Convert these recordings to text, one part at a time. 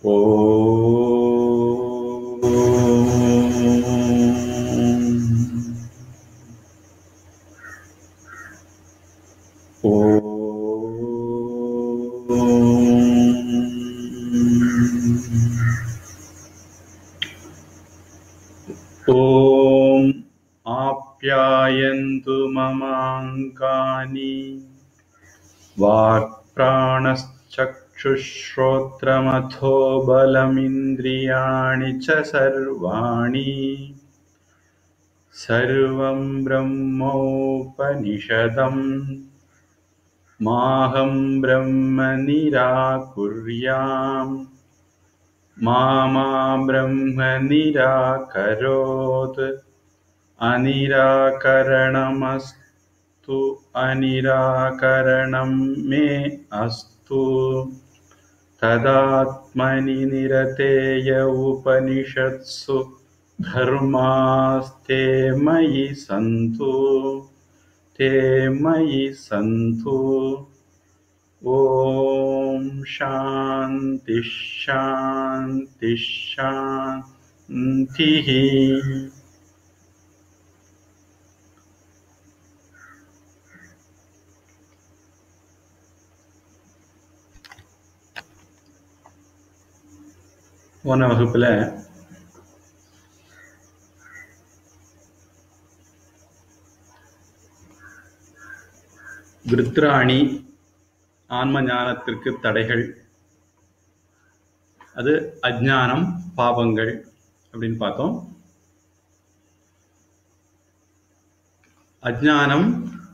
ॐ ॐ आप्यायन्तु ममाङ्कानि वाक्प्राणश्चक्षुश्रोत्रमथो बलमिन्द्रियाणि च सर्वाणि सर्वं ब्रह्मोपनिषदम् माहं ब्रह्म निराकुर्याम् मा मा ब्रह्म निराकरोत् अनिराकरणमस्तु अनिराकरणं मे अस्तु तदात्मनि निरतेय उपनिषत्सु धर्मास्ते मयि सन्तु ते मयि सन्तु ॐ शान्ति शान्ति शान्तिः போன வகுப்பில் விருத்ராணி ஆன்ம ஞானத்திற்கு தடைகள் அது அஜ்ஞானம் பாவங்கள் அப்படின்னு பார்த்தோம் அஜ்ஞானம்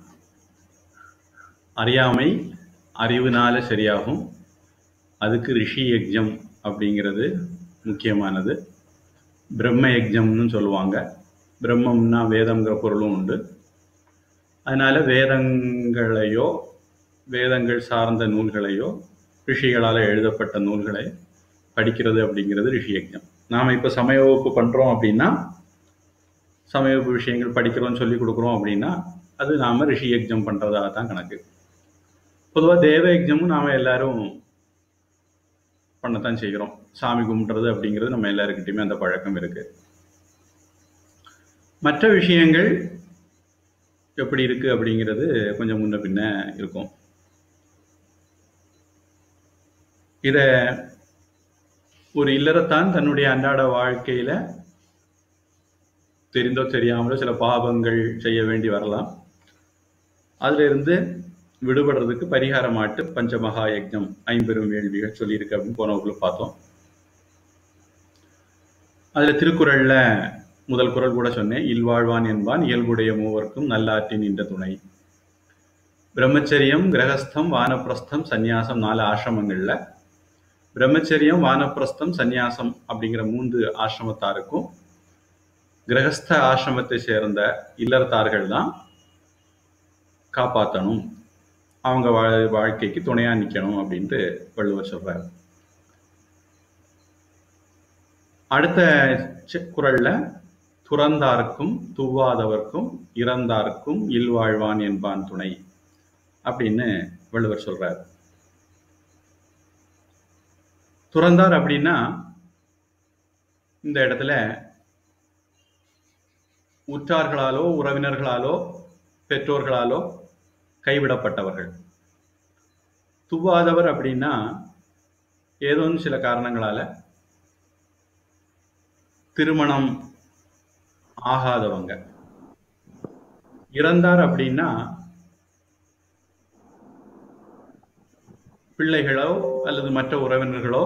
அறியாமை அறிவுனால சரியாகும் அதுக்கு ரிஷி யஜ்ஞம் அப்படிங்கிறது முக்கியமானது பிரம்ம யஜ்ஞம்னு சொல்லுவாங்க பிரம்மம்னா வேதங்கிற பொருளும் உண்டு அதனால வேதங்களையோ வேதங்கள் சார்ந்த நூல்களையோ ரிஷிகளால் எழுதப்பட்ட நூல்களை படிக்கிறது அப்படிங்கிறது ரிஷி யஜ்ஞம் நாம் இப்போ சமய வகுப்பு பண்ணுறோம் அப்படின்னா சமய வகுப்பு விஷயங்கள் படிக்கிறோம் சொல்லி கொடுக்குறோம் அப்படின்னா அது நாம் ரிஷி யஜ்ஞம் பண்ணுறதாக தான் கணக்கு பொதுவாக தேவ யஜ்ஞமும் நாம் எல்லாரும் பண்ணத்தான் செய்கிறோம் சாமி கும்பிட்றது அப்படிங்கிறது நம்ம எல்லாருக்கிட்டையுமே அந்த பழக்கம் இருக்கு மற்ற விஷயங்கள் எப்படி இருக்கு அப்படிங்கிறது கொஞ்சம் முன்ன பின்ன இருக்கும் இத ஒரு இல்லறத்தான் தன்னுடைய அன்றாட வாழ்க்கையில தெரிந்தோ தெரியாமலோ சில பாவங்கள் செய்ய வேண்டி வரலாம் அதுல இருந்து விடுபடுறதுக்கு பரிகாரமாட்டு பஞ்சமகா யஜ்ஞம் ஐம்பெரும் வேள்விகள் சொல்லியிருக்கு அப்படின்னு போன வகுப்புல பார்த்தோம் அதுல திருக்குறள்ல முதல் குறள் கூட சொன்னேன் இல்வாழ்வான் என்பான் இயல்புடைய மூவர்க்கும் நல்லாற்றின் என்ற துணை பிரம்மச்சரியம் கிரகஸ்தம் வானப்பிரஸ்தம் சந்நியாசம் நாலு ஆசிரமங்கள்ல பிரம்மச்சரியம் வானப்பிரஸ்தம் சந்நியாசம் அப்படிங்கிற மூன்று ஆசிரமத்தாருக்கும் கிரகஸ்த ஆசிரமத்தை சேர்ந்த இல்லறத்தார்கள் தான் காப்பாற்றணும் அவங்க வாழ் வாழ்க்கைக்கு துணையா நிக்கணும் அப்படின்ட்டு வள்ளுவர் சொல்றாரு அடுத்த செ- குறள்ல துறந்தார்க்கும் துவாதவர்க்கும் இறந்தார்க்கும் இல்வாழ்வான் என்பான் துணை அப்படின்னு வள்ளுவர் சொல்றாரு துறந்தார் அப்படின்னா இந்த இடத்துல உற்றார்களாலோ உறவினர்களாலோ பெற்றோர்களாலோ கைவிடப்பட்டவர்கள் துவாதவர் அப்படின்னா ஏதோ சில காரணங்களால திருமணம் ஆகாதவங்க இறந்தார் அப்படின்னா பிள்ளைகளோ அல்லது மற்ற உறவினர்களோ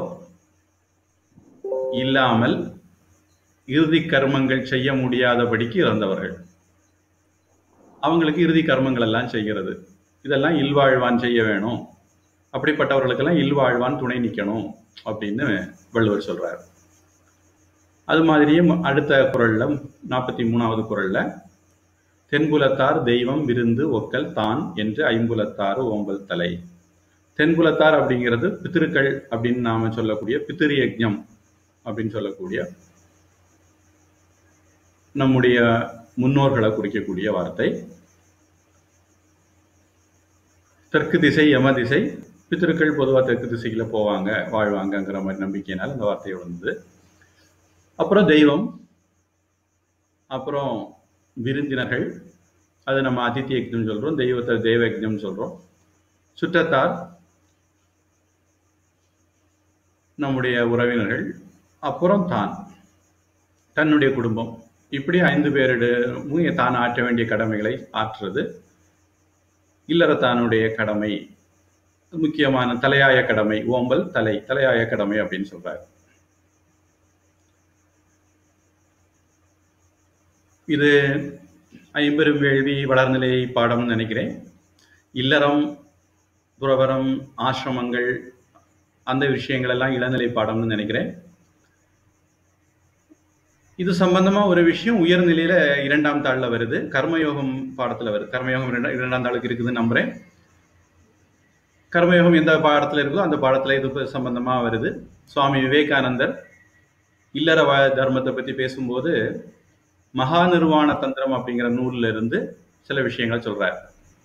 இல்லாமல் இறுதி கர்மங்கள் செய்ய முடியாதபடிக்கு இறந்தவர்கள் அவங்களுக்கு இறுதி கர்மங்கள் எல்லாம் செய்கிறது இதெல்லாம் இல்வாழ்வான் செய்ய வேணும் அப்படிப்பட்டவர்களுக்கெல்லாம் இல்வாழ்வான் துணை நிற்கணும் அப்படின்னு வள்ளுவர் சொல்றார் அது மாதிரியே அடுத்த குறள்ல நாற்பத்தி மூணாவது குறள்ல தென்புலத்தார் தெய்வம் விருந்து ஒக்கல் தான் என்று ஐம்புலத்தாறு ஓம்பல் தலை தென்புலத்தார் அப்படிங்கிறது பித்திருக்கள் அப்படின்னு நாம சொல்லக்கூடிய பித்திரு யஜ்ஞம் அப்படின்னு சொல்லக்கூடிய நம்முடைய முன்னோர்களை குறிக்கக்கூடிய வார்த்தை தெற்கு திசை யம திசை பித்திருக்கள் பொதுவாக தெற்கு திசையில் போவாங்க வாழ்வாங்கங்கிற மாதிரி நம்பிக்கையினால அந்த வார்த்தையை வந்தது அப்புறம் தெய்வம் அப்புறம் விருந்தினர்கள் அது நம்ம அதித்தி யக்ஞம் சொல்கிறோம் தெய்வத்தை தெய்வ யக்ஞம் சொல்கிறோம் சுற்றத்தார் நம்முடைய உறவினர்கள் அப்புறம் தான் தன்னுடைய குடும்பம் இப்படி ஐந்து பேரிடமும் தான் ஆற்ற வேண்டிய கடமைகளை ஆற்றுறது இல்லறத்தானுடைய கடமை முக்கியமான தலையாய கடமை ஓம்பல் தலை தலையாய கடமை அப்படின்னு சொல்றாரு இது ஐம்பெரும் வேள்வி வளர்நிலை பாடம்னு நினைக்கிறேன் இல்லறம் துறவரம் ஆசிரமங்கள் அந்த விஷயங்கள் எல்லாம் இளநிலை பாடம்னு நினைக்கிறேன் இது சம்பந்தமா ஒரு விஷயம் உயர்நிலையில இரண்டாம் தாள்ல வருது கர்மயோகம் பாடத்துல வருது கர்மயோகம் இரண்டா- இரண்டாம் தாளுக்கு இருக்குதுன்னு நம்புறேன் கர்மயோகம் எந்த பாடத்துல இருக்கோ அந்த பாடத்துல இது சம்பந்தமா வருது சுவாமி விவேகானந்தர் இல்லற வ- தர்மத்தை பத்தி பேசும்போது மகா நிர்வாண தந்திரம் அப்படிங்கிற நூல்ல இருந்து சில விஷயங்கள் சொல்றார்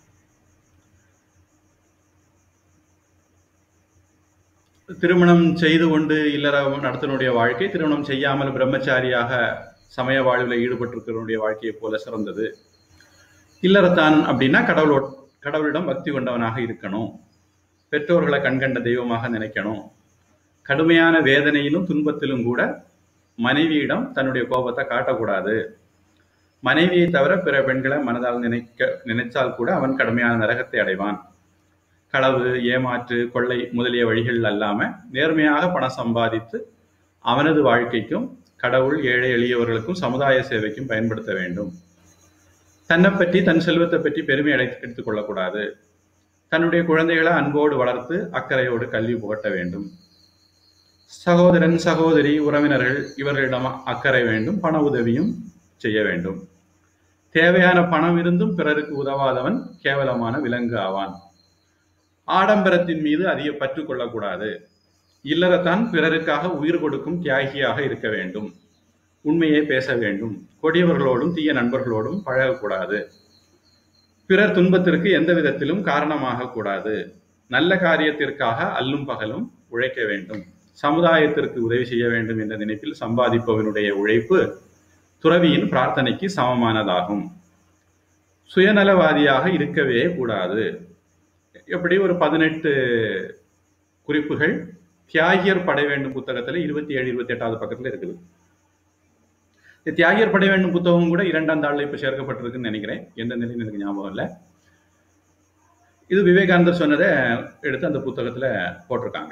திருமணம் செய்து கொண்டு இல்லறம் நடத்தினுடைய வாழ்க்கை திருமணம் செய்யாமல் பிரம்மச்சாரியாக சமய வாழ்வில் ஈடுபட்டிருக்கிறவனுடைய வாழ்க்கையைப் போல சிறந்தது இல்லறத்தான் அப்படின்னா கடவுளோட கடவுளிடம் பக்தி கொண்டவனாக இருக்கணும் பெற்றோர்களை கண்கண்ட தெய்வமாக நினைக்கணும் கடுமையான வேதனையிலும் துன்பத்திலும் கூட மனைவியிடம் தன்னுடைய கோபத்தை காட்டக்கூடாது மனைவியை தவிர பிற பெண்களை மனதால் நினைக்க நினைச்சால் கூட அவன் கடுமையான நரகத்தை அடைவான் களவு ஏமாற்று கொள்ளை முதலிய வழிகள் அல்லாம நேர்மையாக பணம் சம்பாதித்து அவனது வாழ்க்கைக்கும் கடவுள் ஏழை எளியவர்களுக்கும் சமுதாய சேவைக்கும் பயன்படுத்த வேண்டும் தன்னை பற்றி தன் செல்வத்தை பற்றி பெருமை அடை எடுத்துக் கொள்ளக்கூடாது தன்னுடைய குழந்தைகளை அன்போடு வளர்த்து அக்கறையோடு கல்வி புகட்ட வேண்டும் சகோதரன் சகோதரி உறவினர்கள் இவர்களிடம் அக்கறை வேண்டும் பண உதவியும் செய்ய வேண்டும் தேவையான பணம் இருந்தும் பிறருக்கு உதவாதவன் கேவலமான விலங்கு ஆவான் ஆடம்பரத்தின் மீது அதிக பற்று கொள்ளக்கூடாது இல்லறத்தான் பிறருக்காக உயிர் கொடுக்கும் தியாகியாக இருக்க வேண்டும் உண்மையை பேச வேண்டும் கொடியவர்களோடும் தீய நண்பர்களோடும் பழகக்கூடாது பிறர் துன்பத்திற்கு எந்த விதத்திலும் காரணமாக கூடாது நல்ல காரியத்திற்காக அல்லும் பகலும் உழைக்க வேண்டும் சமுதாயத்திற்கு உதவி செய்ய வேண்டும் என்ற நினைப்பில் சம்பாதிப்பவனுடைய உழைப்பு துறவியின் பிரார்த்தனைக்கு சமமானதாகும் சுயநலவாதியாக இருக்கவே கூடாது எப்படி ஒரு பதினெட்டு குறிப்புகள் தியாகியர் படை வேண்டும் புத்தகத்துல இருபத்தி ஏழு இருபத்தி எட்டாவது பக்கத்துல இருக்குது இந்த தியாகியர் படை வேண்டும் புத்தகம் கூட இரண்டாம் தாள்ல இப்ப சேர்க்கப்பட்டிருக்குன்னு நினைக்கிறேன் எந்த நிலையும் எனக்கு ஞாபகம் இல்லை இது விவேகானந்தர் சொன்னதை எடுத்து அந்த புத்தகத்துல போட்டிருக்காங்க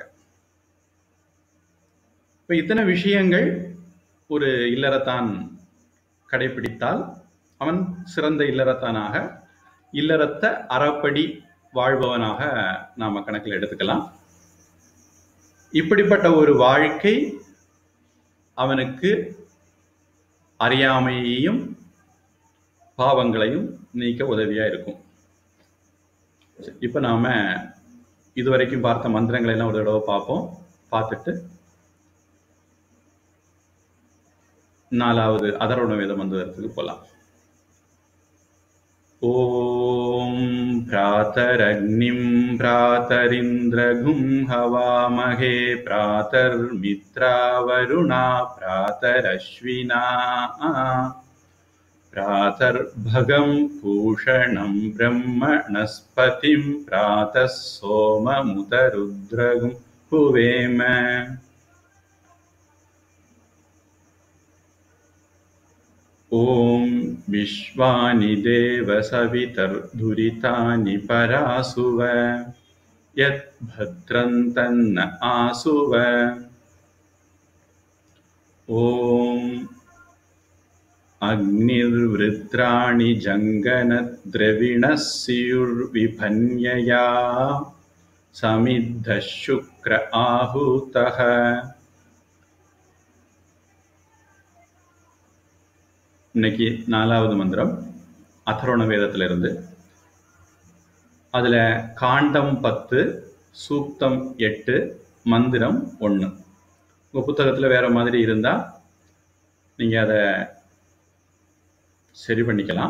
இப்ப இத்தனை விஷயங்கள் ஒரு இல்லறத்தான் கடைபிடித்தால் அவன் சிறந்த இல்லறத்தானாக இல்லறத்த அறப்படி வாழ்பவனாக நாம கணக்கில் எடுத்துக்கலாம் இப்படிப்பட்ட ஒரு வாழ்க்கை அவனுக்கு அறியாமையையும் பாவங்களையும் நீக்க உதவியா இருக்கும் இப்ப நாம இதுவரைக்கும் பார்த்த மந்திரங்களை எல்லாம் ஒரு தடவை பார்ப்போம் பார்த்துட்டு நாலாவது அதர்வண வேத மந்திரத்துக்கு போலாம் ॐ भ्रातरग्निं भ्रातरिन्द्रगुं हवामहे भ्रातर्मित्रावरुणा भ्रातरश्विना भ्रातर्भगं पूषणं ब्रह्मणस्पतिं भ्रातः सोममुतरुद्रगुं हुवेम ॐ विश्वानि देवसवितर्दुरितानि परासुव यद्भद्रं तन्न आसुव ॐ अग्निर्वृत्राणि जङ्गनद्रविणः स्युर्विभन्यया समिद्धः शुक्र आहूतः இன்னைக்கு நாலாவது மந்திரம் அதர்வண வேதத்துல இருந்து அதுல காண்டம் பத்து சூக்தம் எட்டு மந்திரம் ஒன்று உங்க புத்தகத்துல வேற மாதிரி இருந்தா நீங்க அதை சரி பண்ணிக்கலாம்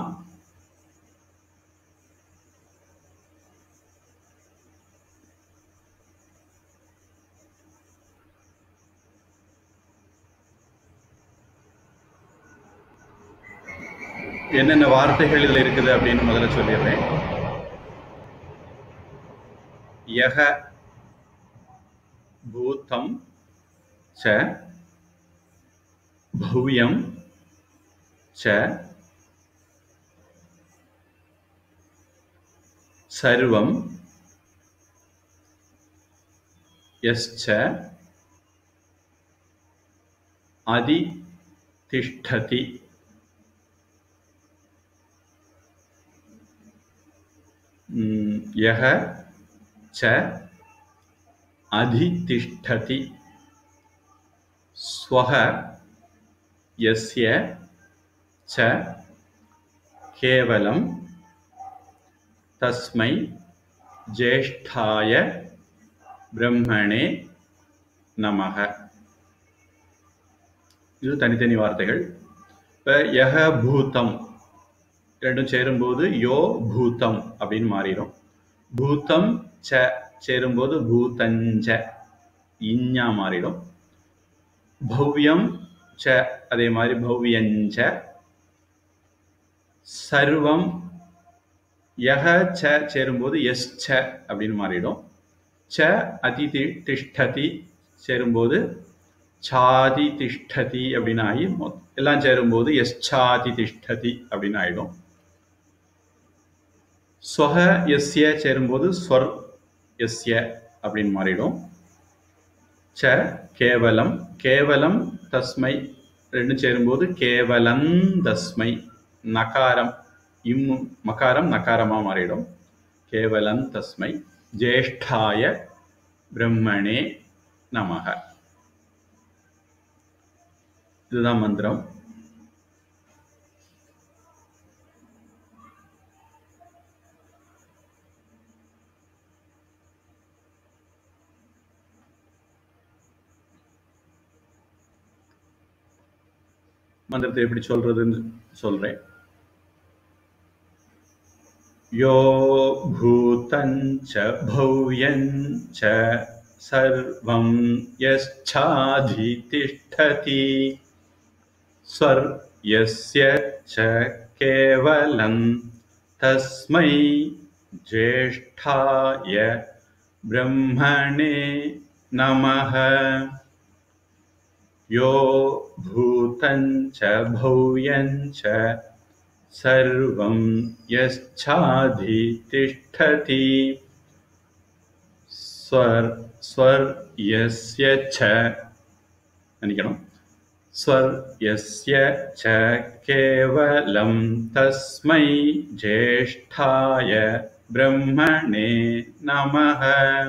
என்னென்ன வார்த்தைகள் இதில் இருக்குது அப்படின்னு முதல்ல சொல்லிடுறேன் யக பூதம் ச பவ்யம் ச சர்வம் यश्च अधितिष्ठति म्, यः च अधितिष्ठति स्वः यस्य च केवलं तस्मै ज्येष्ठाय பிரம்மணே நமக இது தனித்தனி வார்த்தைகள் இப்போ யக பூதம் ரெண்டும் சேரும்போது யோ பூதம் அப்படின்னு மாறிடும் பூதம் ச சேரும்போது பூதஞ்ச இஞ்ஞா மாறிடும் பவ்யம் ச அதே மாதிரி பவ்யஞ்ச சர்வம் யக ச சேரும்போது எஸ் ச அப்படின்னு மாறிடும் ச அதிதி திஷ்டதி சேரும்போது சாதி திஷ்டதி அப்படின்னு ஆகி மொ- எல்லாம் சேரும்போது எஸ்சாதி திஷ்டதி அப்படின்னு ஆயிடும் ஸ்வஹ எஸ்ய சேரும்போது ஸ்வர் எஸ்ய அப்படின்னு மாறிடும் ச கேவலம் கேவலம் தஸ்மை ரெண்டும் சேரும்போது கேவலம் தஸ்மை நகாரம் இம் மகாரம் நகாரமா மாறிடும் கேவலம் தஸ்மை ஜேஷ்டாய பிரம்மணே நமக இதுதான் மந்திரம் மந்திரத்தை எப்படி சொல்றதுன்னு சொல்றேன் यो भूतञ्च भव्यञ्च सर्वं यश्चाधितिष्ठति स्वर् यस्य च केवलं तस्मै ज्येष्ठाय ब्रह्मणे नमः यो भूतञ्च भव्यञ्च सर्वं यश्चाधितिष्ठति स्वर् स्वर् यस्य च மன்னிக்கணும் स्वर् यस्य च केवलं तस्मै ज्येष्ठाय ब्रह्मणे नमः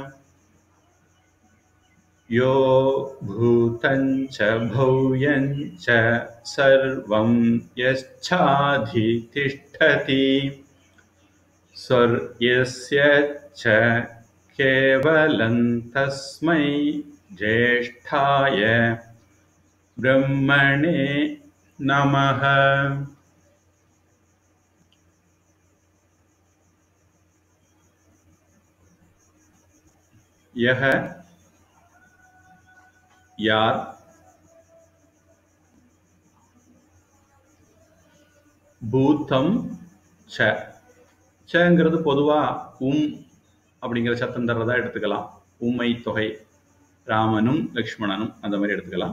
यो भूतञ्च भव्यञ्च सर्वं यश्चाधितिष्ठति स्वर्यस्य च केवलं तस्मै ज्येष्ठाय ब्रह्मणे नमः यः யார் பூத்தம் ச சங்கிறது பொதுவா உம் அப்படிங்கிற சத்தம் தர்றதா எடுத்துக்கலாம் உம்மை தொகை ராமனும் லக்ஷ்மணனும் அந்த மாதிரி எடுத்துக்கலாம்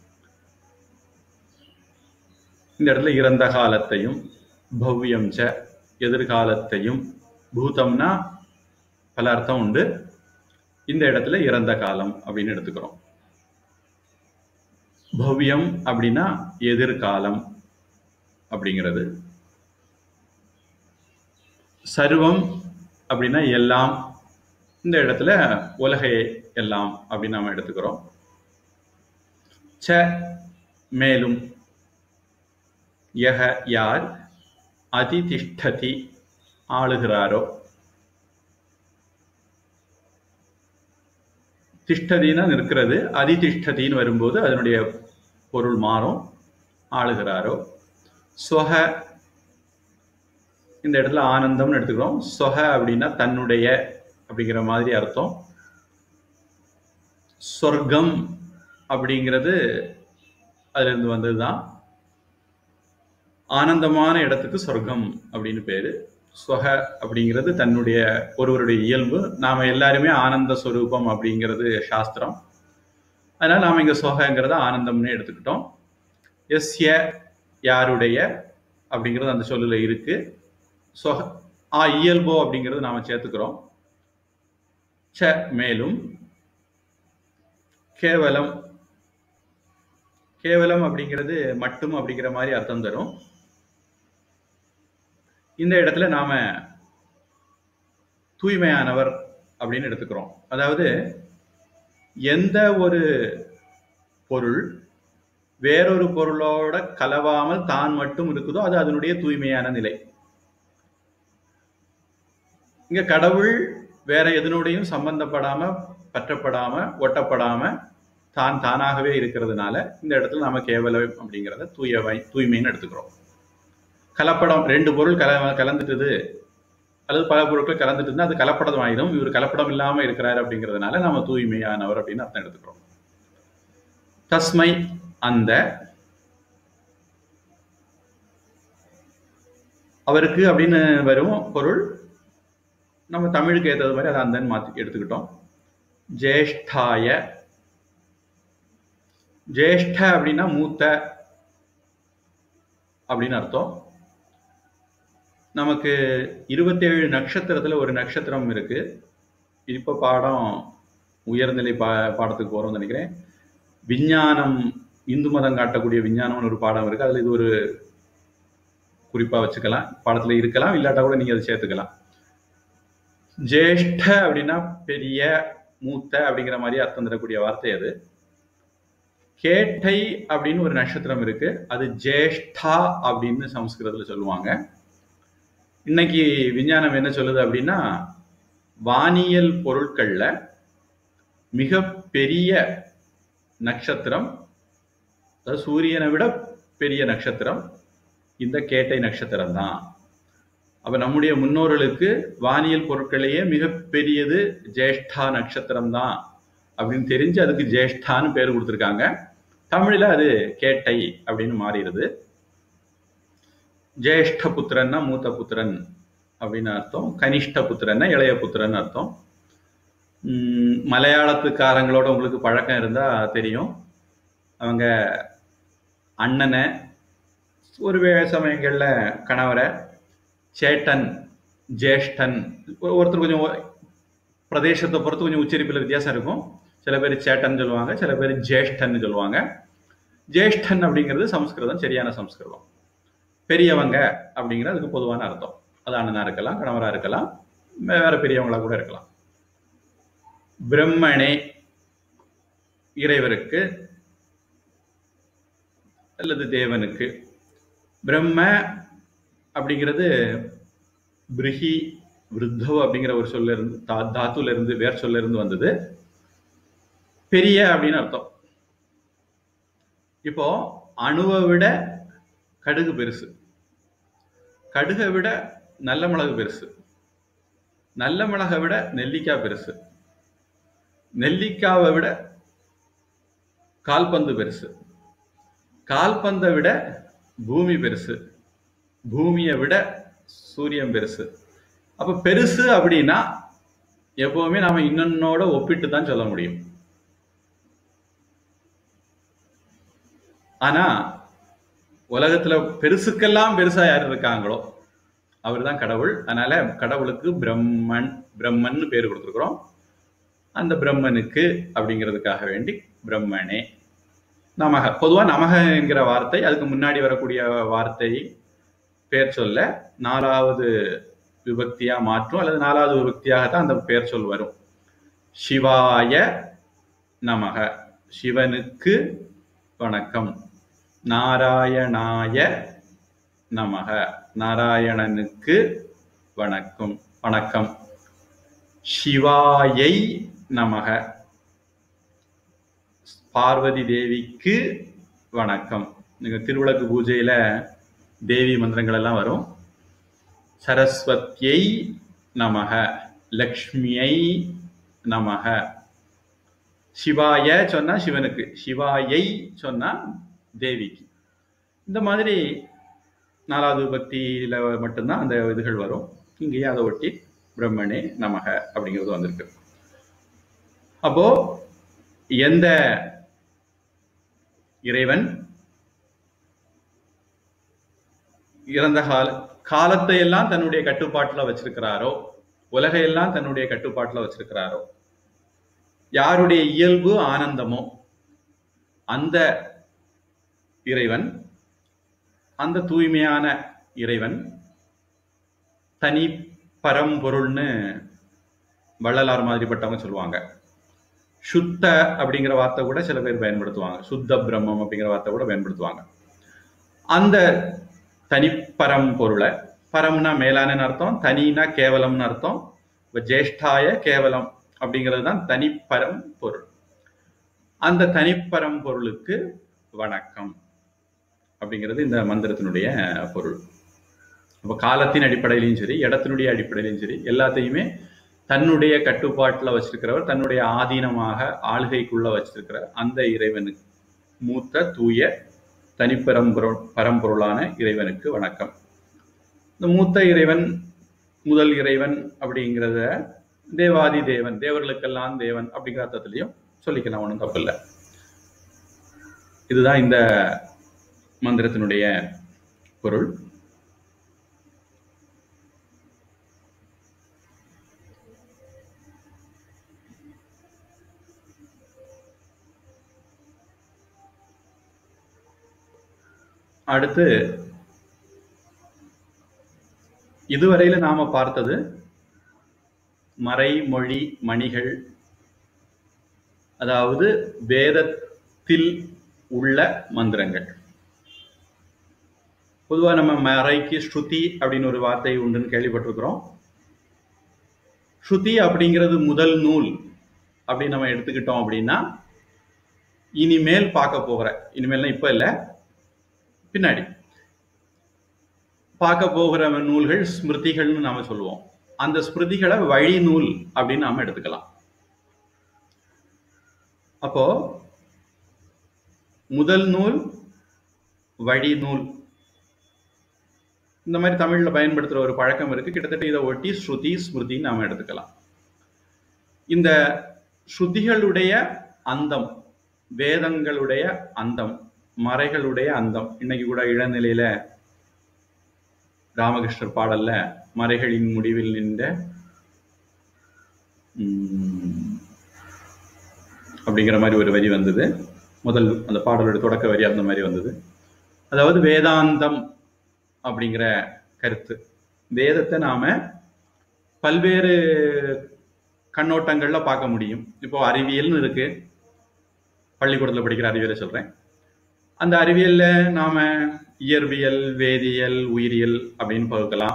இந்த இடத்துல இறந்த காலத்தையும் பவ்யம் ச எதிர்காலத்தையும் பூதம்னா பல அர்த்தம் உண்டு இந்த இடத்துல இறந்த காலம் அப்படின்னு எடுத்துக்கிறோம் பவ்யம் அப்படின்னா எதிர்காலம் அப்படிங்கிறது சர்வம் அப்படின்னா எல்லாம் இந்த இடத்துல உலகை எல்லாம் அப்படின்னு நாம எடுத்துக்கிறோம் ச மேலும் யக யார் அதிதிஷ்டதி ஆளுகிறாரோ திஷ்டதினா நிற்கிறது அதிதிஷ்டதின்னு வரும்போது அதனுடைய பொருள் மாறும் ஆளுகிறாரோ ஸ்வக இந்த இடத்துல ஆனந்தம்னு எடுத்துக்கிறோம் ஸ்வக அப்படின்னா தன்னுடைய அப்படிங்கிற மாதிரி அர்த்தம் சொர்க்கம் அப்படிங்கிறது அதிலிருந்து வந்ததுதான் ஆனந்தமான இடத்துக்கு சொர்க்கம் அப்படின்னு பேரு ஸ்வக அப்படிங்கிறது தன்னுடைய ஒருவருடைய இயல்பு நாம எல்லாருமே ஆனந்த ஸ்வரூபம் அப்படிங்கிறது சாஸ்திரம் அதனால நாம இங்க ஸ்வகங்கிறத ஆனந்தம்னு எடுத்துக்கிட்டோம் எஸ்ய யாருடைய அப்படிங்கிறது அந்த சொல்லுல இருக்கு சொக ஆ இயல்போ அப்படிங்கிறது நாம சேர்த்துக்கிறோம் ச மேலும் கேவலம் கேவலம் அப்படிங்கிறது மட்டும் அப்படிங்கிற மாதிரி அர்த்தம் தரும் இந்த இடத்துல நாம தூய்மையானவர் அப்படின்னு எடுத்துக்கிறோம் அதாவது எந்த ஒரு பொருள் வேறொரு பொருளோட கலவாமல் தான் மட்டும் இருக்குதோ அது அதனுடைய தூய்மையான நிலை இங்க கடவுள் வேற எதனோடையும் சம்பந்தப்படாம பற்றப்படாம ஒட்டப்படாம தான் தானாகவே இருக்கிறதுனால இந்த இடத்துல நாம கேவலம் அப்படிங்கிறத தூயவை தூய்மைன்னு எடுத்துக்கிறோம் கலப்படம் ரெண்டு பொருள் கல கலந்துட்டுது அல்லது பல பொருட்கள் கலந்துட்டு இருந்தா அது கலப்படம் ஆயிடும் இவர் கலப்படம் இல்லாம இருக்கிறாரு அப்படிங்கிறதுனால நாம தூய்மையானவர் அப்படின்னு அர்த்தம் எடுத்துக்கிறோம் தஸ்மை அந்த அவருக்கு அப்படின்னு வரும் பொருள் நம்ம தமிழுக்கு ஏற்றது மாதிரி அதை அந்தன்னு மாத்தி எடுத்துக்கிட்டோம் ஜேஷ்டாய ஜேஷ்ட அப்படின்னா மூத்த அப்படின்னு அர்த்தம் நமக்கு இருபத்தேழு நட்சத்திரத்துல ஒரு நட்சத்திரம் இருக்கு இப்ப பாடம் உயர்நிலை பா பாடத்துக்கு போறோம்னு நினைக்கிறேன் விஞ்ஞானம் இந்து மதம் காட்டக்கூடிய விஞ்ஞானம்னு ஒரு பாடம் இருக்கு அதுல இது ஒரு குறிப்பா வச்சுக்கலாம் பாடத்துல இருக்கலாம் இல்லாட்டா கூட நீங்க அதை சேர்த்துக்கலாம் ஜேஷ்ட அப்படின்னா பெரிய மூத்த அப்படிங்கிற மாதிரி அர்த்தம் தரக்கூடிய வார்த்தை அது கேட்டை அப்படின்னு ஒரு நட்சத்திரம் இருக்கு அது ஜேஷ்டா அப்படின்னு சமஸ்கிருதத்துல சொல்லுவாங்க இன்னைக்கு விஞ்ஞானம் என்ன சொல்லுது அப்படின்னா வானியல் பொருட்கள்ல மிக பெரிய நட்சத்திரம் அதாவது சூரியனை விட பெரிய நட்சத்திரம் இந்த கேட்டை நட்சத்திரம் தான் அப்ப நம்முடைய முன்னோர்களுக்கு வானியல் பொருட்களையே மிக பெரியது ஜேஷ்டா நட்சத்திரம் தான் அப்படின்னு தெரிஞ்சு அதுக்கு ஜேஷ்டான்னு பேர் கொடுத்துருக்காங்க தமிழ்ல அது கேட்டை அப்படின்னு மாறிடுது ஜேஷ்ட புத்திரன்னா மூத்த புத்திரன் அப்படின்னு அர்த்தம் கனிஷ்ட புத்திரன்னா இளைய புத்திரன் அர்த்தம் உம் மலையாளத்துக்காரங்களோட உங்களுக்கு பழக்கம் இருந்தா தெரியும் அவங்க அண்ணனை ஒரு வே- சமயங்கள்ல கணவரை சேட்டன் ஜேஷ்டன் ஒரு- ஒருத்தர் கொஞ்சம் ஒ- பிரதேசத்தை பொறுத்து கொஞ்சம் உச்சரிப்பில் வித்தியாசம் இருக்கும் சில பேர் சேட்டன் சொல்லுவாங்க சில பேர் ஜேஷ்டன் சொல்லுவாங்க ஜேஷ்டன் அப்படிங்கிறது சம்ஸ்கிருதம் சரியான சம்ஸ்கிருதம் பெரியவங்க அப்படிங்கிறது அதுக்கு பொதுவான அர்த்தம் அது அண்ணனா இருக்கலாம் கணவரா இருக்கலாம் வேற பெரியவங்களா கூட இருக்கலாம் பிரம்மனே இறைவருக்கு அல்லது தேவனுக்கு பிரம்ம அப்படிங்கிறது பிரிஹி விருத்தவ் அப்படிங்கிற ஒரு சொல்ல இருந்து தா- தாத்துல இருந்து வேர் சொல்ல இருந்து வந்தது பெரிய அப்படின்னு அர்த்தம் இப்போ அணுவை விட கடுகு பெருசு கடுகை விட நல்ல மிளகு பெருசு நல்ல மிளகை விட நெல்லிக்காய் பெருசு நெல்லிக்காவை விட கால்பந்து பெருசு கால்பந்தை விட பூமி பெருசு பூமியை விட சூரியன் பெருசு அப்ப பெருசு அப்படின்னா எப்பவுமே நாம இன்னொன்னோட ஒப்பிட்டு தான் சொல்ல முடியும் ஆனா உலகத்துல பெருசுக்கெல்லாம் பெருசா யார் இருக்காங்களோ அவர் தான் கடவுள் அதனால கடவுளுக்கு பிரம்மன் பிரம்மன் பேர் கொடுத்துருக்குறோம் அந்த பிரம்மனுக்கு அப்படிங்கிறதுக்காக வேண்டி பிரம்மனே நமக பொதுவா நமக என்கிற வார்த்தை அதுக்கு முன்னாடி வரக்கூடிய வார்த்தை பேர் சொல்ல நாலாவது விபக்தியா மாற்றும் அல்லது நாலாவது விபக்தியாகத்தான் அந்த பேர் சொல் வரும் சிவாய நமக சிவனுக்கு வணக்கம் நாராயணாய நமக நாராயணனுக்கு வணக்கம் வணக்கம் சிவாயை நமக பார்வதி தேவிக்கு வணக்கம் நீங்க திருவிளக்கு பூஜையில தேவி மந்திரங்கள் எல்லாம் வரும் சரஸ்வத்யை நமக லக்ஷ்மியை நமக சிவாய சொன்னா சிவனுக்கு சிவாயை சொன்னா தேவிக்கு இந்த மாதிரி நாலாவது பக்தியில மட்டும்தான் அந்த இதுகள் வரும் இங்கேயே அதை ஒட்டி பிரம்மனே நமக அப்படிங்கிறது வந்திருக்கு அப்போ எந்த இறைவன் இறந்த கால காலத்தை எல்லாம் தன்னுடைய கட்டுப்பாட்டுல வச்சிருக்கிறாரோ உலகையெல்லாம் தன்னுடைய கட்டுப்பாட்டுல வச்சிருக்கிறாரோ யாருடைய இயல்பு ஆனந்தமோ அந்த இறைவன் அந்த தூய்மையான இறைவன் தனி பரம்பொருள்னு வள்ளலார் மாதிரிப்பட்டவங்க சொல்லுவாங்க சுத்த அப்படிங்கிற வார்த்தை கூட சில பேர் பயன்படுத்துவாங்க சுத்த பிரம்மம் அப்படிங்கிற வார்த்தை கூட பயன்படுத்துவாங்க அந்த தனிப்பரம் பொருளை பரம்னா மேலானன்னு அர்த்தம் தனினா கேவலம்னு அர்த்தம் இப்ப ஜேஷ்டாய கேவலம் அப்படிங்கிறது தான் தனிப்பரம் பொருள் அந்த தனிப்பரம் பொருளுக்கு வணக்கம் அப்படிங்கிறது இந்த மந்திரத்தினுடைய பொருள் அப்போ காலத்தின் அடிப்படையிலையும் சரி இடத்தினுடைய அடிப்படையிலையும் சரி எல்லாத்தையுமே தன்னுடைய கட்டுப்பாட்டில் வச்சிருக்கிறவர் தன்னுடைய ஆதீனமாக ஆளுகைக்குள்ள வச்சிருக்கிற அந்த இறைவனுக்கு மூத்த தூய தனிப்பரம்பொருள் பரம்பொருளான இறைவனுக்கு வணக்கம் இந்த மூத்த இறைவன் முதல் இறைவன் அப்படிங்கிறத தேவாதி தேவன் தேவர்களுக்கெல்லாம் தேவன் அப்படிங்கிற அர்த்தத்திலையும் சொல்லிக்கலாம் ஒன்றும் தப்பில்லை இதுதான் இந்த மந்திரத்தினுடைய பொருள் அடுத்து இதுவரையில நாம பார்த்தது மறைமொழி மணிகள் அதாவது வேதத்தில் உள்ள மந்திரங்கள் பொதுவா நம்ம மறைக்கு ஸ்ருதி அப்படின்னு ஒரு வார்த்தை உண்டுன்னு கேள்விப்பட்டிருக்கிறோம் ஸ்ருதி அப்படிங்கிறது முதல் நூல் அப்படின்னு நம்ம எடுத்துக்கிட்டோம் அப்படின்னா இனிமேல் பார்க்க போகிற இனிமேல்னா இப்ப இல்லை பின்னாடி பார்க்க போகிற நூல்கள் ஸ்மிருதிகள்னு நாம சொல்லுவோம் அந்த ஸ்மிருதிகளை வழி நூல் அப்படின்னு நாம எடுத்துக்கலாம் அப்போ முதல் நூல் வழி நூல் இந்த மாதிரி தமிழ்ல பயன்படுத்துற ஒரு பழக்கம் இருக்கு கிட்டத்தட்ட இதை ஒட்டி ஸ்ருதி ஸ்மிருதின்னு நாம எடுத்துக்கலாம் இந்த ஸ்ருதிகளுடைய அந்தம் வேதங்களுடைய அந்தம் மறைகளுடைய அந்தம் இன்னைக்கு கூட இளநிலையில ராமகிருஷ்ணர் பாடல்ல மறைகளின் முடிவில் நின்ற உம், அப்படிங்கிற மாதிரி ஒரு வரி வந்தது முதல் அந்த பாடலோட தொடக்க வரி அந்த மாதிரி வந்தது அதாவது வேதாந்தம் அப்படிங்கிற கருத்து வேதத்தை நாம பல்வேறு கண்ணோட்டங்கள்ல பார்க்க முடியும் இப்போ அறிவியல்னு இருக்கு பள்ளிக்கூடத்துல படிக்கிற அறிவியலை சொல்றேன் அந்த அறிவியல்ல நாம இயற்பியல் வேதியியல் உயிரியல் அப்படின்னு பகுக்கலாம்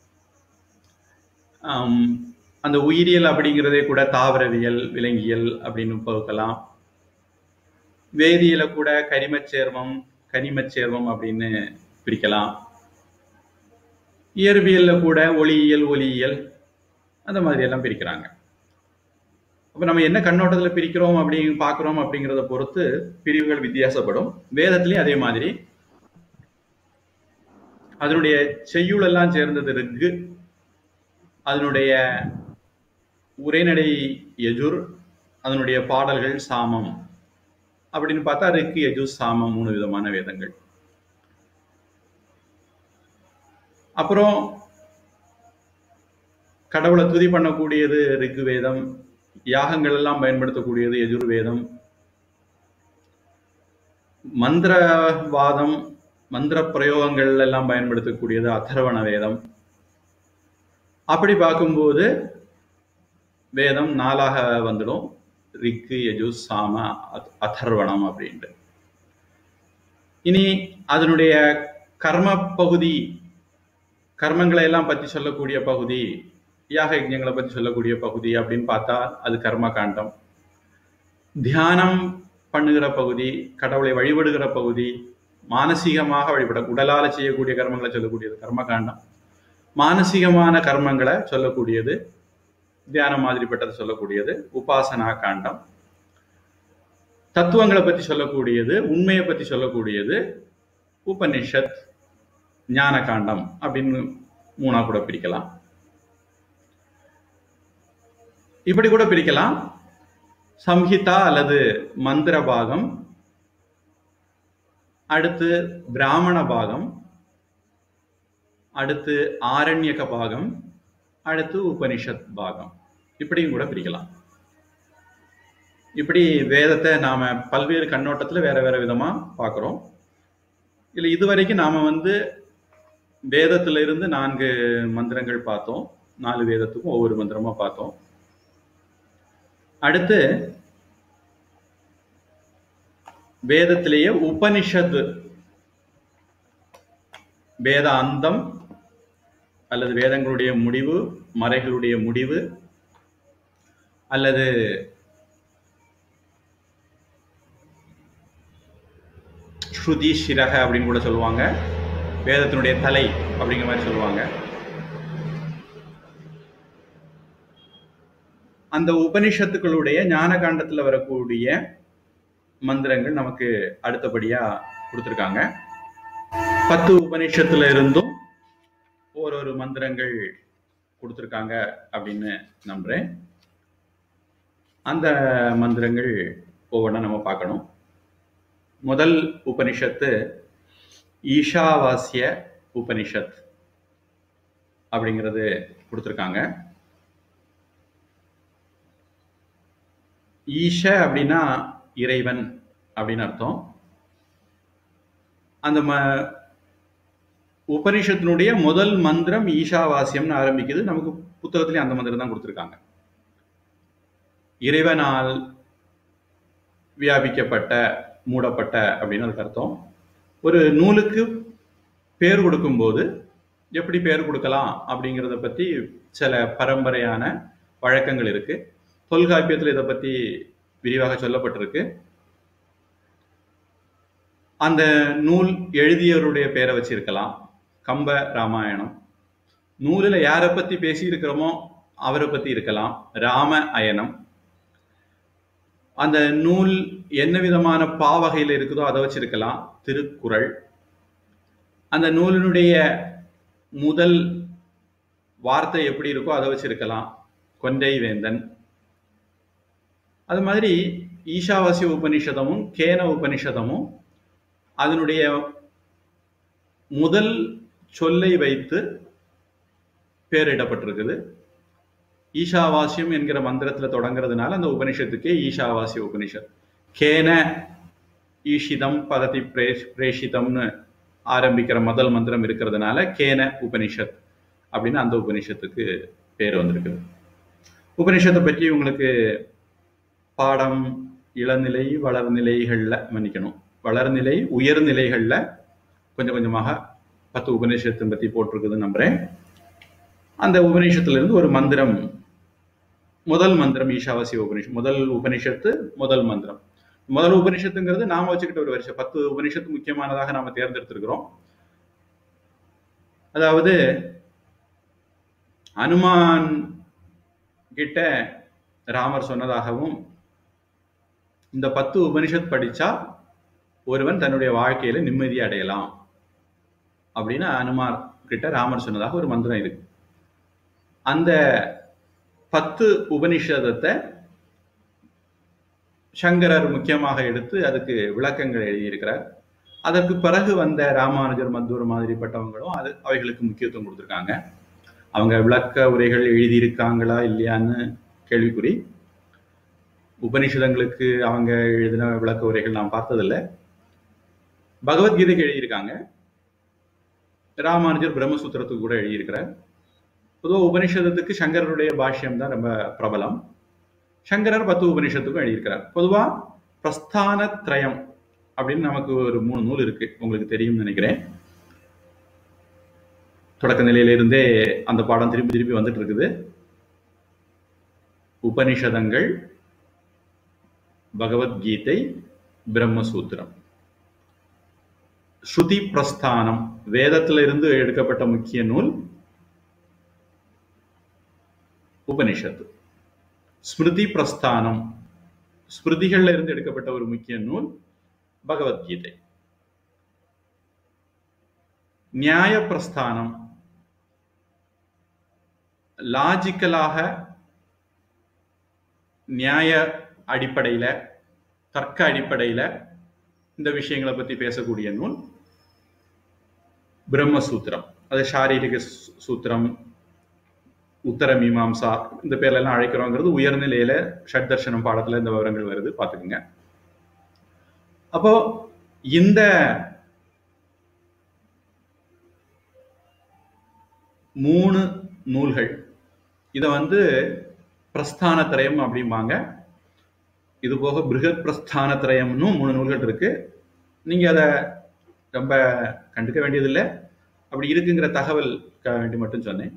ஆம், அந்த உயிரியல் அப்படிங்கிறதே கூட தாவரவியல் விலங்கியல் அப்படின்னு பகுக்கலாம் வேதியியலை கூட கரிமச் சேர்மம் கனிமச் சேர்மம் அப்படின்னு பிரிக்கலாம் இயற்பியல்ல கூட ஒளியியல் ஒலியியல் அந்த மாதிரி எல்லாம் பிரிக்கிறாங்க அப்ப நம்ம என்ன கண்ணோட்டத்துல பிரிக்கிறோம் அப்படி பார்க்கிறோம் அப்படிங்கிறத பொறுத்து பிரிவுகள் வித்தியாசப்படும் வேதத்திலயும் அதே மாதிரி அதனுடைய செய்யுள் எல்லாம் சேர்ந்தது ரிக்கு அதனுடைய உரைநடை எஜுர் அதனுடைய பாடல்கள் சாமம் அப்படின்னு பார்த்தா ரிக்கு எஜுர் சாமம் மூணு விதமான வேதங்கள் அப்புறம் கடவுளை துதி பண்ணக்கூடியது ரிக்கு வேதம் யாகங்கள் எல்லாம் பயன்படுத்தக்கூடியது எஜுர்வேதம் மந்திரவாதம் மந்திர பிரயோகங்கள் எல்லாம் பயன்படுத்தக்கூடியது அதர்வண வேதம் அப்படி பார்க்கும்போது வேதம் நாளாக வந்துடும் ரிக்கு யஜு சாம அத்- அதர்வணம் அப்படின்ட்டு இனி அதனுடைய கர்ம பகுதி கர்மங்களை எல்லாம் பத்தி சொல்லக்கூடிய பகுதி யாக யஜ்ஞங்களை பத்தி சொல்லக்கூடிய பகுதி அப்படின்னு பார்த்தா அது கர்ம காண்டம் தியானம் பண்ணுகிற பகுதி கடவுளை வழிபடுகிற பகுதி மானசீகமாக வழிபட உடலால செய்யக்கூடிய கர்மங்களை சொல்லக்கூடியது கர்மகாண்டம் மானசீகமான கர்மங்களை சொல்லக்கூடியது தியானம் மாதிரிப்பட்டதை சொல்லக்கூடியது உபாசனா காண்டம் தத்துவங்களை பத்தி சொல்லக்கூடியது உண்மையை பத்தி சொல்லக்கூடியது உபனிஷத் ஞான காண்டம் அப்படின்னு மூணா கூட பிரிக்கலாம் இப்படி கூட பிரிக்கலாம் சம்ஹிதா அல்லது மந்திர பாகம் அடுத்து பிராமண பாகம் அடுத்து ஆரண்யக பாகம் அடுத்து உபனிஷத் பாகம் இப்படியும் கூட பிரிக்கலாம் இப்படி வேதத்தை நாம பல்வேறு கண்ணோட்டத்துல வேற வேற விதமா பார்க்கிறோம் இல்ல இதுவரைக்கும் நாம வந்து வேதத்துல இருந்து நான்கு மந்திரங்கள் பார்த்தோம் நாலு வேதத்துக்கும் ஒவ்வொரு மந்திரமா பார்த்தோம் அடுத்து வேதத்திலேயே உபனிஷத் வேத அந்தம் அல்லது வேதங்களுடைய முடிவு மறைகளுடைய முடிவு அல்லது ஸ்ருதி சிரக அப்படின்னு கூட சொல்லுவாங்க வேதத்தினுடைய தலை அப்படிங்கிற மாதிரி சொல்லுவாங்க அந்த உபனிஷத்துக்களுடைய ஞான காண்டத்தில் வரக்கூடிய மந்திரங்கள் நமக்கு அடுத்தபடியா கொடுத்துருக்காங்க பத்து உபனிஷத்துல இருந்தும் ஓரொரு மந்திரங்கள் கொடுத்துருக்காங்க அப்படின்னு நம்புறேன் அந்த மந்திரங்கள் ஒவ்வொன்றா நம்ம பார்க்கணும் முதல் உபனிஷத்து ஈஷாவாசிய உபனிஷத் அப்படிங்கிறது கொடுத்துருக்காங்க ஈஷ அப்படின்னா இறைவன் அப்படின்னு அர்த்தம் அந்த ம உபனிஷத்தினுடைய முதல் மந்திரம் ஈஷாவாசியம்னு ஆரம்பிக்குது நமக்கு புத்தகத்திலே அந்த மந்திரம் தான் கொடுத்துருக்காங்க இறைவனால் வியாபிக்கப்பட்ட மூடப்பட்ட அப்படின்னு அதுக்கு அர்த்தம் ஒரு நூலுக்கு பேர் கொடுக்கும்போது எப்படி பேர் கொடுக்கலாம் அப்படிங்கிறத பற்றி சில பரம்பரையான வழக்கங்கள் இருக்கு தொல்காப்பியத்தில் இதை பற்றி விரிவாக சொல்லப்பட்டிருக்கு அந்த நூல் எழுதியவருடைய பேரை வச்சிருக்கலாம் கம்ப ராமாயணம் நூலில் யாரை பற்றி பேசியிருக்கிறோமோ அவரை பற்றி இருக்கலாம் ராம அயனம் அந்த நூல் என்ன விதமான பாவகையில் இருக்குதோ அதை வச்சிருக்கலாம் திருக்குறள் அந்த நூலினுடைய முதல் வார்த்தை எப்படி இருக்கோ அதை வச்சிருக்கலாம் கொண்டை வேந்தன் அது மாதிரி ஈஷாவாசிய உபனிஷதமும் கேன உபனிஷதமும் அதனுடைய முதல் சொல்லை வைத்து பேரிடப்பட்டிருக்குது ஈஷாவாசியம் என்கிற மந்திரத்துல தொடங்குறதுனால அந்த உபனிஷத்துக்கே ஈஷாவாசிய உபனிஷத் கேன ஈஷிதம் பததி பிரேஷ் பிரேஷிதம்னு ஆரம்பிக்கிற முதல் மந்திரம் இருக்கிறதுனால கேன உபனிஷத் அப்படின்னு அந்த உபனிஷத்துக்கு பேர் வந்திருக்குது உபனிஷத்தை பற்றி உங்களுக்கு பாடம் இளநிலை வளர்நிலைகள்ல மன்னிக்கணும் வளர்நிலை உயர்நிலைகள்ல கொஞ்சம் கொஞ்சமாக பத்து உபநிஷத்தை பத்தி போட்டிருக்குதுன்னு நம்புறேன் அந்த உபநிஷத்துல இருந்து ஒரு மந்திரம் முதல் மந்திரம் ஈஷாவாசிய உபனிஷத் முதல் உபனிஷத்து முதல் மந்திரம் முதல் உபனிஷத்துங்கிறது நாம வச்சுக்கிட்ட ஒரு வருஷம் பத்து உபனிஷத்து முக்கியமானதாக நாம தேர்ந்தெடுத்திருக்கிறோம் அதாவது அனுமான் கிட்ட ராமர் சொன்னதாகவும் இந்த பத்து உபனிஷத் படிச்சா ஒருவன் தன்னுடைய வாழ்க்கையில நிம்மதி அடையலாம் அப்படின்னு அனுமார் கிட்ட ராமர் சொன்னதாக ஒரு மந்திரம் இருக்கு அந்த பத்து உபனிஷதத்தை சங்கரர் முக்கியமாக எடுத்து அதுக்கு விளக்கங்கள் எழுதியிருக்கிறார் அதற்கு பிறகு வந்த ராமானுஜர் மத்தூர் மாதிரிப்பட்டவங்களும் அது அவைகளுக்கு முக்கியத்துவம் கொடுத்துருக்காங்க அவங்க விளக்க உரைகள் எழுதியிருக்காங்களா இல்லையான்னு கேள்விக்குறி உபனிஷதங்களுக்கு அவங்க எழுதின விளக்க உரைகள் நான் பார்த்ததில்ல பகவத்கீதைக்கு எழுதியிருக்காங்க ராமானுஜர் பிரம்மசூத்திரத்துக்கு கூட எழுதியிருக்கிறார் பொதுவாக உபனிஷதத்துக்கு சங்கரருடைய பாஷ்யம் தான் ரொம்ப பிரபலம் சங்கரர் பத்து உபனிஷத்துக்கும் எழுதியிருக்கிறார் பொதுவாக பிரஸ்தான திரயம் அப்படின்னு நமக்கு ஒரு மூணு நூல் இருக்கு உங்களுக்கு தெரியும்னு நினைக்கிறேன் தொடக்க நிலையிலிருந்தே அந்த பாடம் திருப்பி திருப்பி வந்துட்டு இருக்குது உபனிஷதங்கள் பகவத்கீதை பிரம்மசூத்திரம் ஸ்ருதி பிரஸ்தானம் வேதத்திலிருந்து எடுக்கப்பட்ட முக்கிய நூல் உபனிஷத்து ஸ்மிருதி பிரஸ்தானம் ஸ்மிருதிகள்ல இருந்து எடுக்கப்பட்ட ஒரு முக்கிய நூல் பகவத்கீதை நியாய பிரஸ்தானம் லாஜிக்கலாக நியாய அடிப்படையில தர்க்க அடிப்படையில இந்த விஷயங்களை பத்தி பேசக்கூடிய நூல் பிரம்மசூத்திரம் அது சாரீரிக சூ- சூத்திரம் உத்தர மீமாம்சா இந்த பேர்ல எல்லாம் அழைக்கிறோங்கிறது உயர்நிலையில ஷட்தர்ஷனம் பாடத்துல இந்த விவரங்கள் வருது பாத்துக்குங்க அப்போ இந்த மூணு நூல்கள் இதை வந்து பிரஸ்தான திரயம் அப்படிம்பாங்க இது போக பிருகத் பிரஸ்தான திரயம்னு மூணு நூல்கள் இருக்கு நீங்க அதை ரொம்ப கண்டுக்க வேண்டியதில்லை அப்படி இருக்குங்கிற தகவலுக்காக வேண்டி மட்டும் சொன்னேன்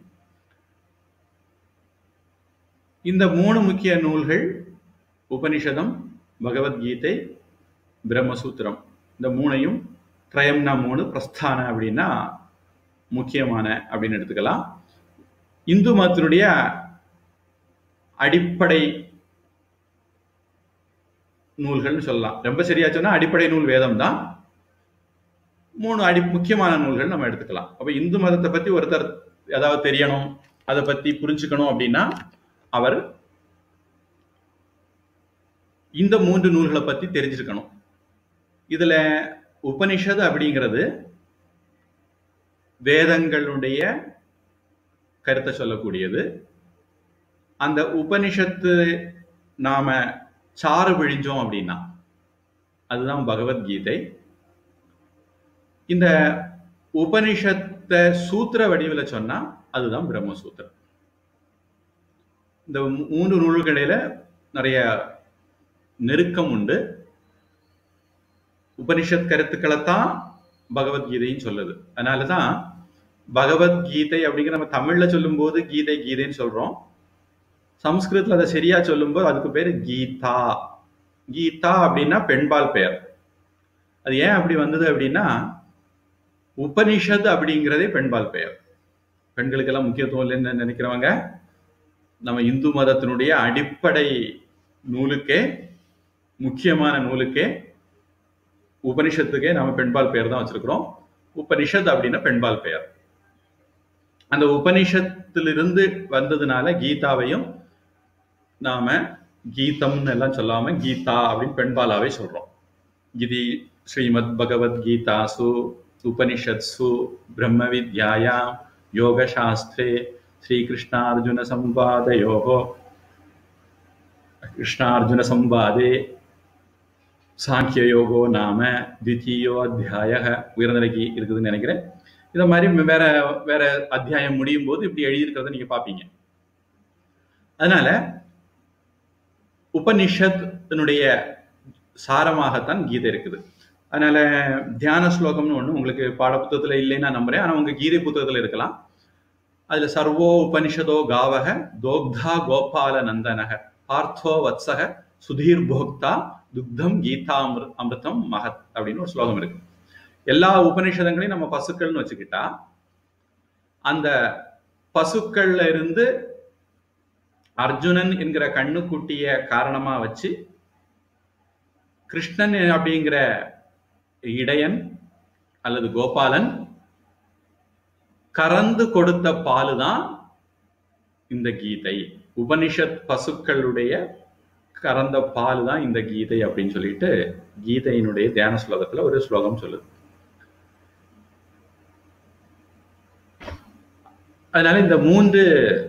இந்த மூணு முக்கிய நூல்கள் உபனிஷதம் பகவத்கீதை பிரம்மசூத்திரம் இந்த மூணையும் திரயம்னா மூணு பிரஸ்தான அப்படின்னா முக்கியமான அப்படின்னு எடுத்துக்கலாம் இந்து மதத்தினுடைய அடிப்படை நூல்கள்னு சொல்லலாம் ரொம்ப சரியா சொன்னா அடிப்படை நூல் வேதம் தான் மூணு அடி முக்கியமான நூல்கள் நம்ம எடுத்துக்கலாம் அப்ப இந்து மதத்தை பத்தி ஒருத்தர் ஏதாவது தெரியணும் அதை பத்தி புரிஞ்சுக்கணும் அப்படின்னா அவர் இந்த மூன்று நூல்களை பத்தி தெரிஞ்சிருக்கணும் இதுல உபனிஷத் அப்படிங்கிறது வேதங்களுடைய கருத்தை சொல்லக்கூடியது அந்த உபனிஷத்து நாம சாறு விழிஞ்சோம் அப்படின்னா அதுதான் பகவத்கீதை இந்த உபனிஷத்தை சூத்திர வடிவில் சொன்னா அதுதான் பிரம்மசூத்திரம் இந்த மூன்று நூல்களில நிறைய நெருக்கம் உண்டு உபனிஷத் கருத்துக்களை தான் பகவத்கீதையும் சொல்லுது அதனால தான் பகவத்கீதை அப்படிங்கிற நம்ம தமிழ்ல சொல்லும்போது கீதை கீதைன்னு சொல்றோம் சம்ஸ்கிருதத்துல அதை சரியா சொல்லும்போது அதுக்கு பேர் கீதா கீதா அப்படின்னா பெண்பால் பெயர் அது ஏன் அப்படி வந்தது அப்படின்னா உபனிஷத் அப்படிங்கிறதே பெண்பால் பெயர் பெண்களுக்கெல்லாம் முக்கியத்துவம் இல்லைன்னு நினைக்கிறவங்க நம்ம இந்து மதத்தினுடைய அடிப்படை நூலுக்கே முக்கியமான நூலுக்கே உபனிஷத்துக்கே நாம பெண்பால் பெயர் தான் வச்சிருக்கிறோம் உபனிஷத் அப்படின்னா பெண்பால் பெயர் அந்த உபனிஷத்திலிருந்து வந்ததுனால கீதாவையும் நாம கீதம்னு எல்லாம் சொல்லாம கீதா அப்படின்னு பெண்பாலாவே சொல்றோம் இது ஸ்ரீமத் பகவத்கீதாசு உபனிஷத்சு பிரம்ம வித்யாயாம் யோகசாஸ்திரே ஸ்ரீகிருஷ்ணார்ஜுன சம்வாதயோகோ கிருஷ்ணார்ஜுன சம்வாதே சாங்கியயோகோ நாம தித்தியோ அத்தியாய உயர்நிலைக்கு இருக்குதுன்னு நினைக்கிறேன் இதை மாதிரி வேற வேற அத்தியாயம் முடியும் போது இப்படி எழுதியிருக்கிறத நீங்க பார்ப்பீங்க அதனால உபனிஷத்தினுடைய சாரமாகத்தான் கீதை இருக்குது அதனால தியான ஸ்லோகம்னு ஒண்ணு உங்களுக்கு பாடப்புத்தகத்துல இல்லைன்னு நான் நம்புறேன் ஆனா உங்க கீதை புத்தகத்துல இருக்கலாம் அதுல சர்வோ உபனிஷதோ காவக தோக்தா கோபால நந்தனக பார்த்தோ வத்சக சுதீர் போக்தா துக்தம் கீதா அமிர் அமிர்தம் மகத் அப்படின்னு ஒரு ஸ்லோகம் இருக்கு எல்லா உபனிஷதங்களையும் நம்ம பசுக்கள்னு வச்சுக்கிட்டா அந்த பசுக்கள்ல இருந்து அர்ஜுனன் என்கிற கண்ணுக்குட்டிய காரணமா வச்சு கிருஷ்ணன் அப்படிங்கிற இடையன் அல்லது கோபாலன் கறந்து கொடுத்த பாலு தான் இந்த கீதை உபனிஷத் பசுக்களுடைய கறந்த பால் தான் இந்த கீதை அப்படின்னு சொல்லிட்டு கீதையினுடைய தியான ஸ்லோகத்துல ஒரு ஸ்லோகம் சொல்லுது அதனால இந்த மூன்று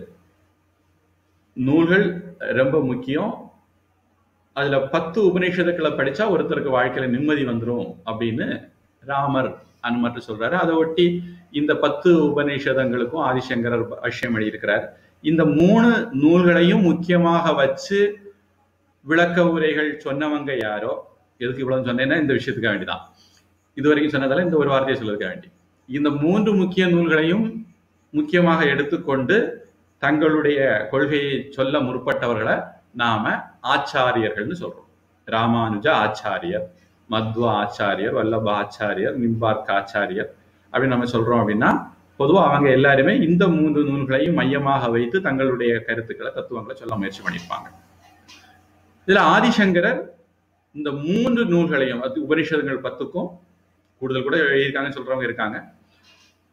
நூல்கள் ரொம்ப முக்கியம் அதுல பத்து உபநிஷதங்களை படிச்சா ஒருத்தருக்கு வாழ்க்கையில நிம்மதி வந்துடும் அப்படின்னு ராமர் அனுமட்டு சொல்றாரு அதை ஒட்டி இந்த பத்து உபநிஷதங்களுக்கும் ஆதிசங்கரர் அவசியம் எழுதியிருக்கிறார் இந்த மூணு நூல்களையும் முக்கியமாக வச்சு விளக்க உரைகள் சொன்னவங்க யாரோ எதுக்கு இவ்வளவு சொன்னேன்னா இந்த விஷயத்துக்காக வேண்டிதான் இது வரைக்கும் சொன்னதால இந்த ஒரு வார்த்தையை சொல்றதுக்காக வேண்டி இந்த மூன்று முக்கிய நூல்களையும் முக்கியமாக எடுத்துக்கொண்டு தங்களுடைய கொள்கையை சொல்ல முற்பட்டவர்களை நாம ஆச்சாரியர்கள்னு சொல்றோம் ராமானுஜ ஆச்சாரியர் மத்வ ஆச்சாரியர் வல்லப ஆச்சாரியர் நிம்பார்க் ஆச்சாரியர் அப்படின்னு நம்ம சொல்றோம் அப்படின்னா பொதுவாக அவங்க எல்லாருமே இந்த மூன்று நூல்களையும் மையமாக வைத்து தங்களுடைய கருத்துக்களை தத்துவங்களை சொல்ல முயற்சி பண்ணியிருப்பாங்க இதுல ஆதிசங்கரர் இந்த மூன்று நூல்களையும் அது உபனிஷதங்கள் பத்துக்கும் கூடுதல் கூட எழுதியிருக்காங்கன்னு சொல்றவங்க இருக்காங்க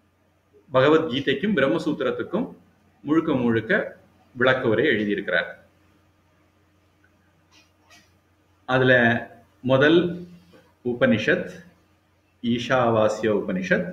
பகவத்கீதைக்கும் பிரம்மசூத்திரத்துக்கும் முழுக்க முழுக்க விளக்க உரை எழுதியிருக்கிறார் அதுல முதல் உபனிஷத் ஈஷாவாசிய உபனிஷத்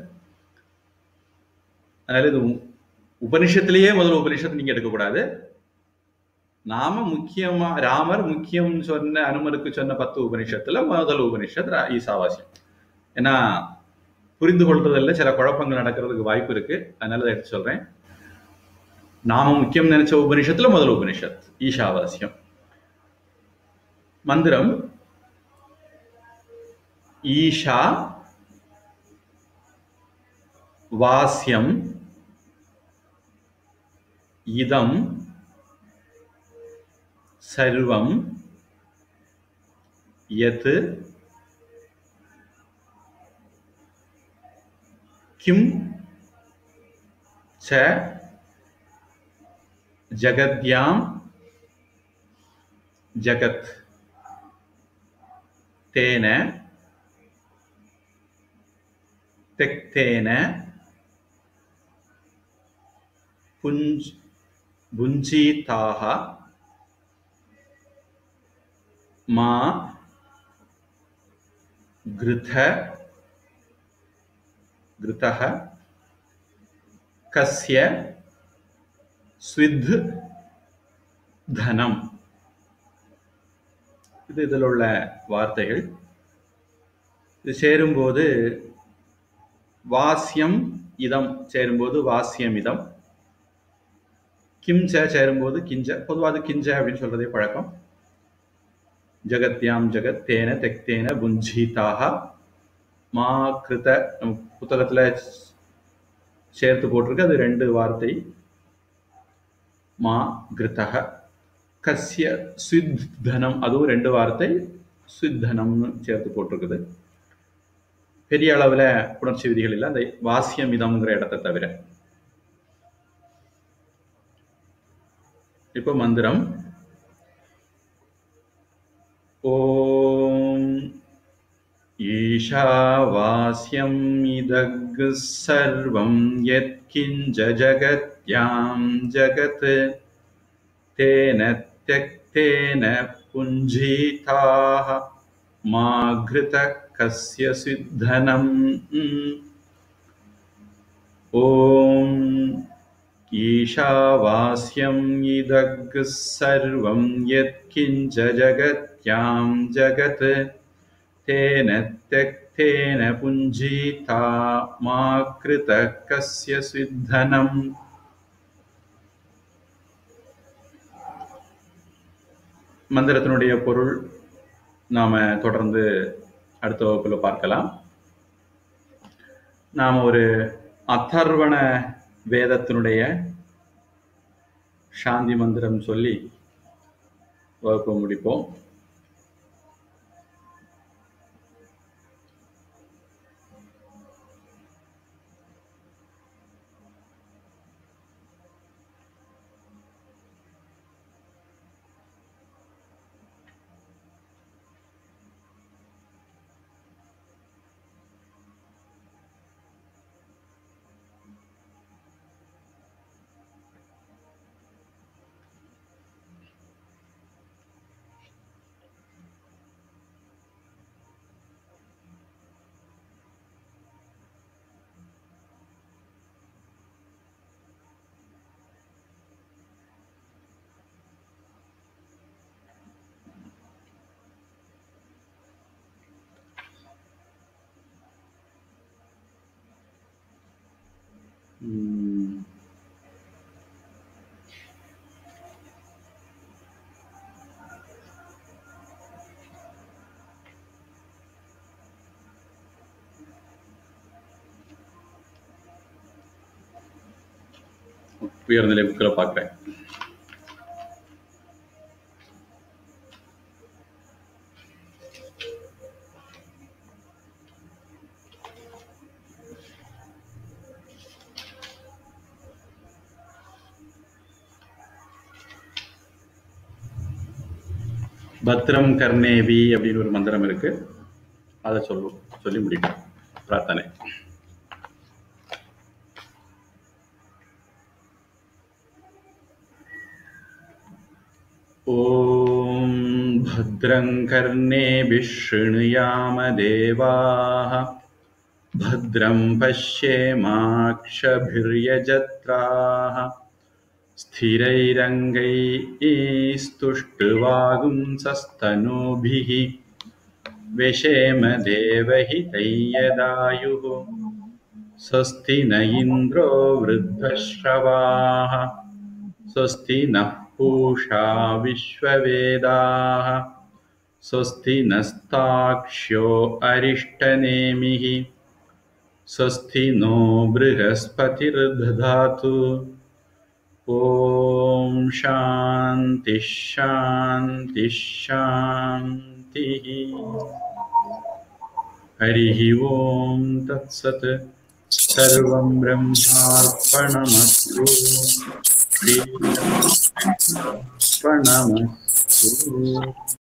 அதனால இது உ- உபனிஷத்திலேயே முதல் உபனிஷத் நீங்க எடுக்கக்கூடாது நாம முக்கியமா ராமர் முக்கியம் சொன்ன அனுமருக்கு சொன்ன பத்து உபனிஷத்துல முதல் உபனிஷத் ரா- ஈசாவாசியம் ஏன்னா புரிந்து கொள்றதுல சில குழப்பங்கள் நடக்கிறதுக்கு வாய்ப்பு இருக்கு அதனால அதை எடுத்து சொல்றேன் நாம முக்கியம் நினைச்ச உபனிஷத்துல முதல் உபனிஷத் ஈஷாவாசியம் மந்திரம் ஈஷா வாஸ்யம் இதம் சர்வம் யத் கிம் ச ஜகத்யாம் ஜகத் தேன தெக்தேன புஞ்ச் புஞ்சீதாக மா கிருத கிருதः கஸ்ய ஸ்வித் தனம் இது இதில் உள்ள வார்த்தைகள் இது சேரும்போது வாஸ்யம் இதம் சேரும்போது வாஸ்யம் இதம் கிஞ்ச சேரும்போது கிஞ்ச பொதுவாக அது கிஞ்ச அப்படின்னு சொல்றதே பழக்கம் ஜகத்யாம் ஜகத் தேன தெக்தேன புஞ்சீதாக மா கிருத நம்ம புத்தகத்துல சேர்த்து போட்டிருக்கு அது ரெண்டு வார்த்தை மா கிருத்தக கஸ்ய ஸ்வித்தனம் அதுவும் ரெண்டு வார்த்தை ஸ்வித்தனம்னு சேர்த்து போட்டிருக்குது பெரிய அளவுல புணர்ச்சி விதிகள் இல்லை அந்த வாசியம் இதம்ங்கிற இடத்தை தவிர இப்போ மந்திரம் ஓம் ईशावास्यम् इदग् सर्वं यत्किञ्च जगत्यां जगत् तेन त्यक्तेन पुञ्जीताः मा घृत कस्य सिद्धनम् ॐ ईशावास्यम् इदग् सर्वं यत्किञ्च जगत्यां जगत् तेन त्यक्तेन पुञ्जीता मा कृतः कस्य सिद्धनम् மந்திரத்தினுடைய பொருள் நாம தொடர்ந்து அடுத்த வகுப்புல பார்க்கலாம் நாம் ஒரு அத்தர்வண வேதத்தினுடைய சாந்தி மந்திரம் சொல்லி வகுப்பு முடிப்போம் ம். உயர்நிலை புக்கில் பார்க்குறேன் பத்ரம் கர்ணேவி அப்படின்னு ஒரு மந்திரம் இருக்கு அதை சொல்லும் சொல்லி முடிப்போம் பிரார்த்தனை ॐ भद्रं कर्णेभिः शृणुयामदेवाः भद्रं पश्येमाक्षभिर्यजत्राः स्थिरैरङ्गैस्तुष्टुवागुंसस्तनूभिः व्यशेम देवहितैयदायुः स्वस्ति न इन्द्रो वृद्धश्रवाः स्वस्ति नः पूषा विश्ववेदाः स्वस्ति नस्ताक्ष्यो अरिष्टनेमिः स्वस्ति नो बृहस्पतिर्दधातु ॐ शान्तिः शान्तिः शान्तिः हरिः ॐ तत्सत् सर्वं ब्रह्मार्पणमस्तु श्रीर्पणमस्तु